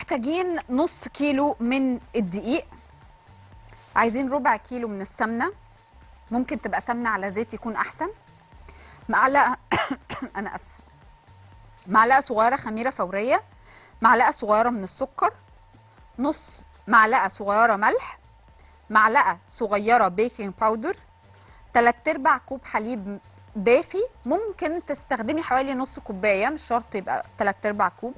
محتاجين نص كيلو من الدقيق عايزين ربع كيلو من السمنه ممكن تبقى سمنه على زيت يكون احسن معلقه انا اسفه معلقه صغيره خميره فوريه معلقه صغيره من السكر نص معلقه صغيره ملح معلقه صغيره بيكنج باودر تلات ارباع كوب حليب دافي ممكن تستخدمي حوالي نص كوبايه مش شرط يبقى تلات ارباع كوب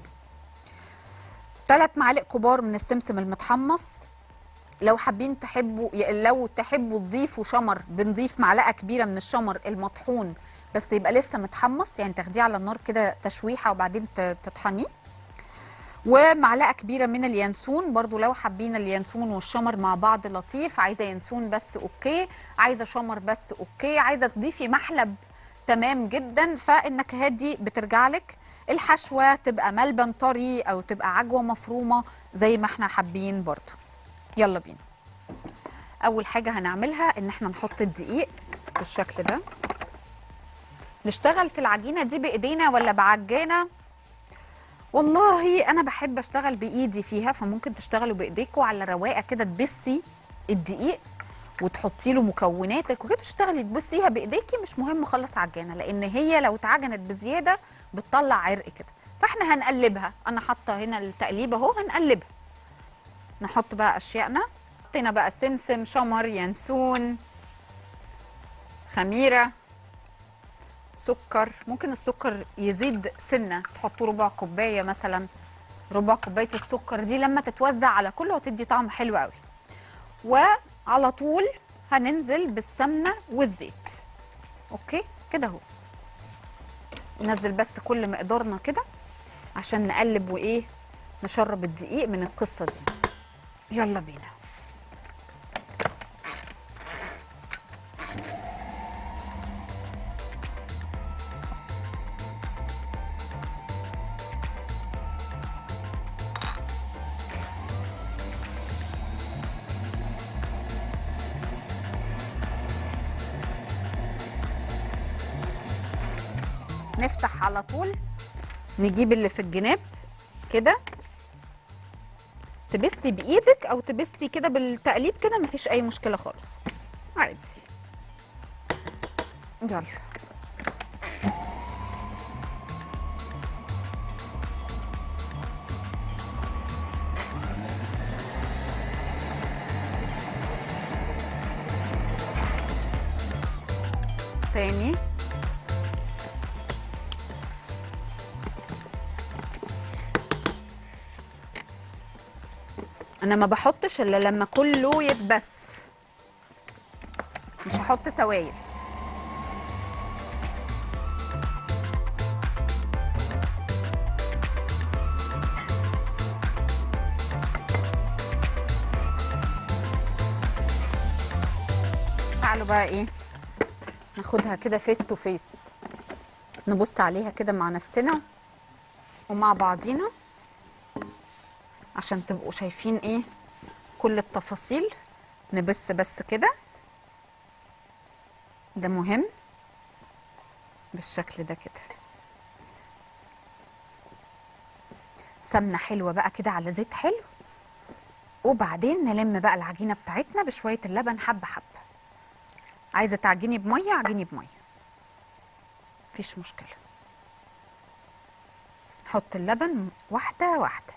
تلات معالق كبار من السمسم المتحمص لو حابين تحبوا لو تحبوا تضيفوا شمر بنضيف معلقه كبيره من الشمر المطحون بس يبقى لسه متحمص يعني تاخديه على النار كده تشويحه وبعدين ت- تطحنيه ومعلقه كبيره من اليانسون برضو لو حابين اليانسون والشمر مع بعض لطيف عايزه ينسون بس اوكي عايزه شمر بس اوكي عايزه تضيفي محلب تمام جدا فالنكهات دي بترجع لك الحشوه تبقى ملبن طري او تبقى عجوه مفرومه زي ما احنا حابين برضو يلا بينا اول حاجه هنعملها ان احنا نحط الدقيق بالشكل ده نشتغل في العجينه دي بايدينا ولا بعجانه والله انا بحب اشتغل بايدي فيها فممكن تشتغلوا بايديكوا على رواقه كده تبسي الدقيق وتحطي له مكوناتك وكده تشتغلي تبصيها بايديكي مش مهم خالص عجانه لان هي لو اتعجنت بزياده بتطلع عرق كده فاحنا هنقلبها انا حاطه هنا التقليب اهو هنقلبها نحط بقى اشيائنا حطينا بقى سمسم شمر ينسون خميره سكر ممكن السكر يزيد سنه تحطوا ربع كوبايه مثلا ربع كوبايه السكر دي لما تتوزع على كله هتدي طعم حلو قوي وعلى طول هننزل بالسمنه والزيت اوكي كده اهو ننزل بس كل مقدارنا كده عشان نقلب وايه نشرب الدقيق من القصه دي يلا بينا نفتح على طول نجيب اللي في الجناب كده تبسي بايدك او تبسي كده بالتقليب كده مفيش اي مشكله خالص عادي يلا تاني انا ما بحطش الا لما كله يتبس مش هحط سوائل تعالوا بقى ايه ناخدها كده فيس تو فيس نبص عليها كده مع نفسنا ومع بعضينا عشان تبقوا شايفين ايه كل التفاصيل نبص بس كده ده مهم بالشكل ده كده سمنه حلوه بقى كده على زيت حلو وبعدين نلم بقى العجينه بتاعتنا بشويه اللبن حبه حبه عايزه تعجني بميه عجني بميه مفيش مشكله حط اللبن واحده واحده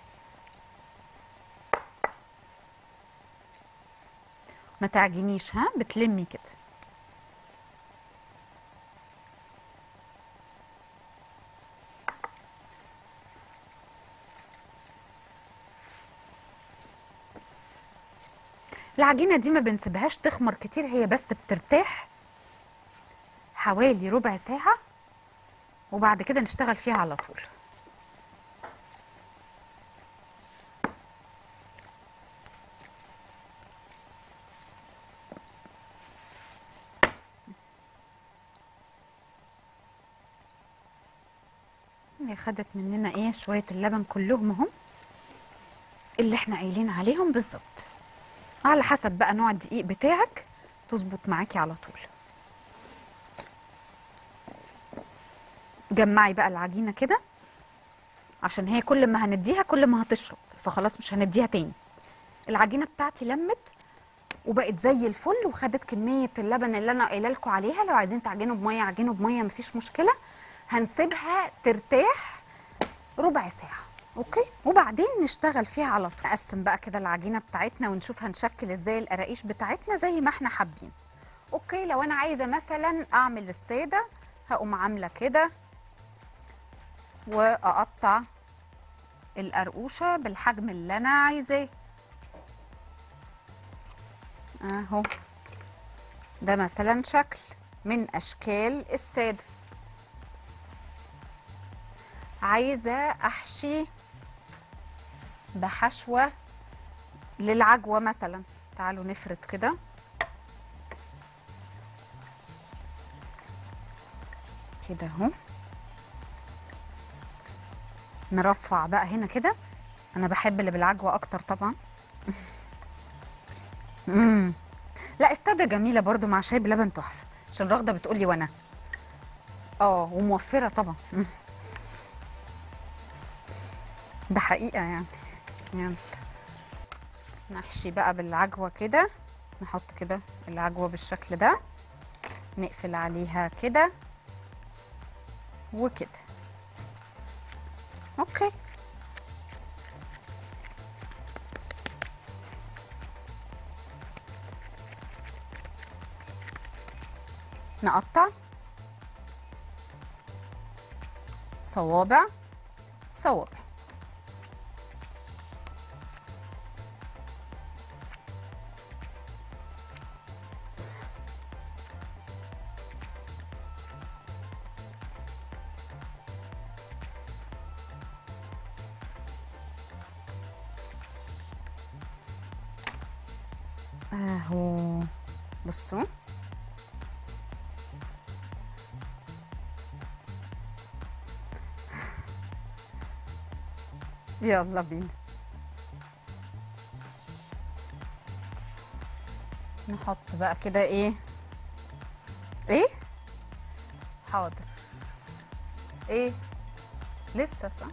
ما تعجنيش ها بتلمي كده العجينه دي ما بنسيبهاش تخمر كتير هي بس بترتاح حوالي ربع ساعه وبعد كده نشتغل فيها على طول هي خدت مننا ايه شويه اللبن كلهم اهم اللي احنا قايلين عليهم بالظبط على حسب بقى نوع الدقيق بتاعك تظبط معاكي على طول جمعي بقى العجينه كده عشان هي كل ما هنديها كل ما هتشرب فخلاص مش هنديها تاني العجينه بتاعتي لمت وبقت زي الفل وخدت كميه اللبن اللي انا قايله لكم عليها لو عايزين تعجنوا بميه عجنوا بميه مفيش مشكله هنسيبها ترتاح ربع ساعه اوكي وبعدين نشتغل فيها على طول نقسم بقى كده العجينه بتاعتنا ونشوف هنشكل ازاي القراقيش بتاعتنا زي ما احنا حابين اوكي لو انا عايزه مثلا اعمل الساده هقوم عامله كده واقطع القرقوشه بالحجم اللي انا عايزاه اهو ده مثلا شكل من اشكال الساده عايزه احشي بحشوه للعجوه مثلا تعالوا نفرد كده كده اهو نرفع بقى هنا كده انا بحب اللي بالعجوه اكتر طبعا امم لا الساده جميله برضو مع شاي بلبن تحفه عشان رغده بتقولي وانا اه وموفره طبعا مم. ده حقيقه يعني يلا نحشي بقى بالعجوه كده نحط كده العجوه بالشكل ده نقفل عليها كده وكده اوكي نقطع صوابع صوابع اهو بصوا يلا بينا نحط بقى كده ايه ايه حاضر ايه لسه صح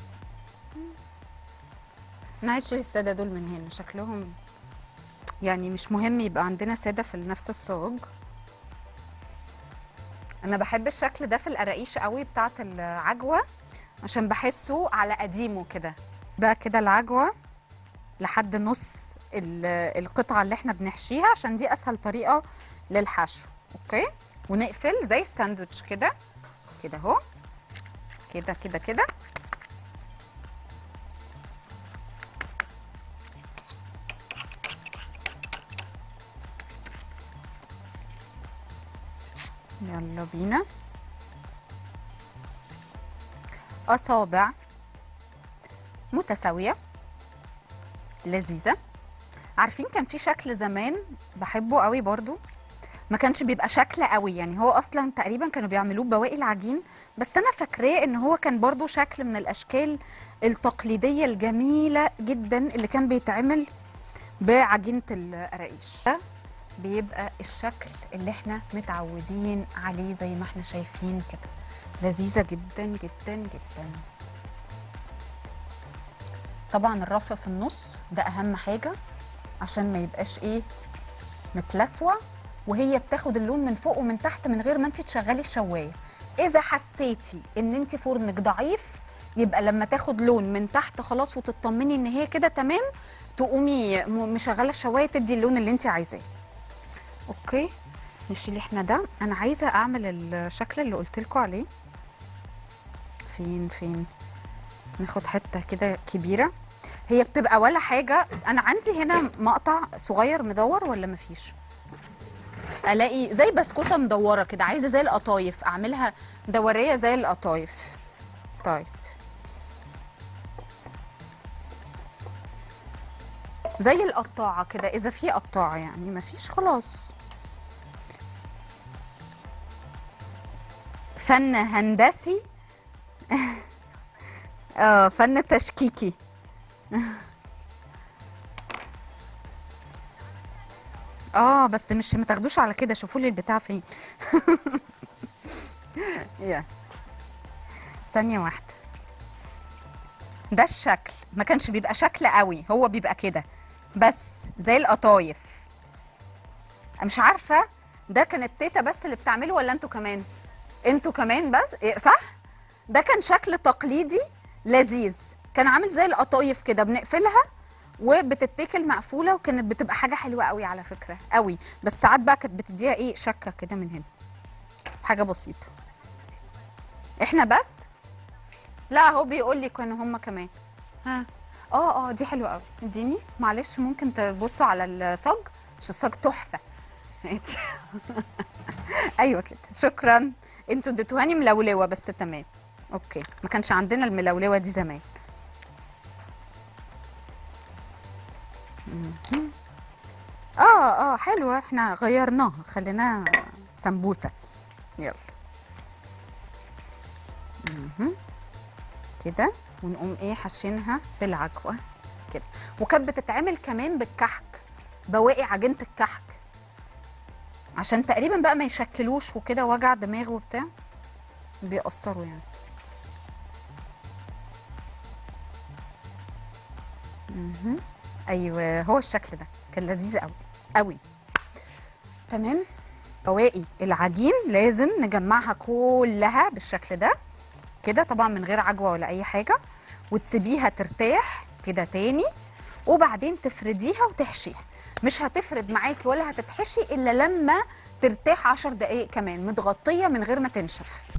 انا عايش الساده دول من هنا شكلهم يعني مش مهم يبقى عندنا ساده في نفس الصاج انا بحب الشكل ده في القراقيش قوي بتاعت العجوه عشان بحسه على قديمه كده بقى كده العجوه لحد نص ال- القطعه اللي احنا بنحشيها عشان دي اسهل طريقه للحشو اوكي ونقفل زي الساندوتش كده كده اهو كده كده كده يلا بينا أصابع متساوية لذيذة عارفين كان في شكل زمان بحبه قوي برضو ما كانش بيبقى شكل قوي يعني هو اصلا تقريبا كانوا بيعملوه بواقي العجين بس انا فاكراه ان هو كان برضو شكل من الاشكال التقليديه الجميله جدا اللي كان بيتعمل بعجينه القراقيش ده بيبقى الشكل اللي احنا متعودين عليه زي ما احنا شايفين كده لذيذه جدا جدا جدا طبعا الرف في النص ده اهم حاجه عشان ما يبقاش ايه متلسوع وهي بتاخد اللون من فوق ومن تحت من غير ما انت تشغلي الشوايه اذا حسيتي ان انت فرنك ضعيف يبقى لما تاخد لون من تحت خلاص وتطمني ان هي كده تمام تقومي م- مشغله الشوايه تدي اللون اللي انت عايزاه اوكي نشيل احنا ده انا عايزه اعمل الشكل اللي قلت لكم عليه فين فين ناخد حته كده كبيره هي بتبقى ولا حاجه انا عندي هنا مقطع صغير مدور ولا مفيش الاقي زي بسكوته مدوره كده عايزه زي القطايف اعملها دوريه زي القطايف طيب زي القطاعه كده اذا في قطاعه يعني مفيش خلاص فن هندسي اه فن تشكيكي اه بس مش ما تاخدوش على كده شوفوا لي البتاع فين يا ثانية واحدة ده الشكل ما كانش بيبقى شكل قوي هو بيبقى كده بس زي القطايف مش عارفه ده كانت تيتا بس اللي بتعمله ولا انتوا كمان انتوا كمان بس إيه، صح ده كان شكل تقليدي لذيذ كان عامل زي القطايف كده بنقفلها وبتتاكل مقفوله وكانت بتبقى حاجه حلوه قوي على فكره قوي بس ساعات بقى كانت بتديها ايه شكه كده من هنا حاجه بسيطه احنا بس لا هو بيقول لي كانوا هم كمان ها اه اه دي حلوه قوي اديني معلش ممكن تبصوا على الصاج مش الصاج تحفه ايوه كده شكرا انتوا اديتوهاني ملولوه بس تمام اوكي ما كانش عندنا الملولوه دي زمان مهم. اه اه حلوه احنا غيرناها خليناها سمبوسه يلا مهم. كده ونقوم ايه حاشينها بالعجوه كده وكانت بتتعمل كمان بالكحك بواقي عجينه الكحك عشان تقريبا بقى ما يشكلوش وكده وجع دماغ وبتاع بيأثروا يعني مهم. ايوه هو الشكل ده كان لذيذ قوي قوي تمام بواقي العجين لازم نجمعها كلها بالشكل ده كده طبعا من غير عجوه ولا اي حاجه وتسيبيها ترتاح كده تاني وبعدين تفرديها وتحشيها مش هتفرد معاكي ولا هتتحشي الا لما ترتاح عشر دقايق كمان متغطيه من غير ما تنشف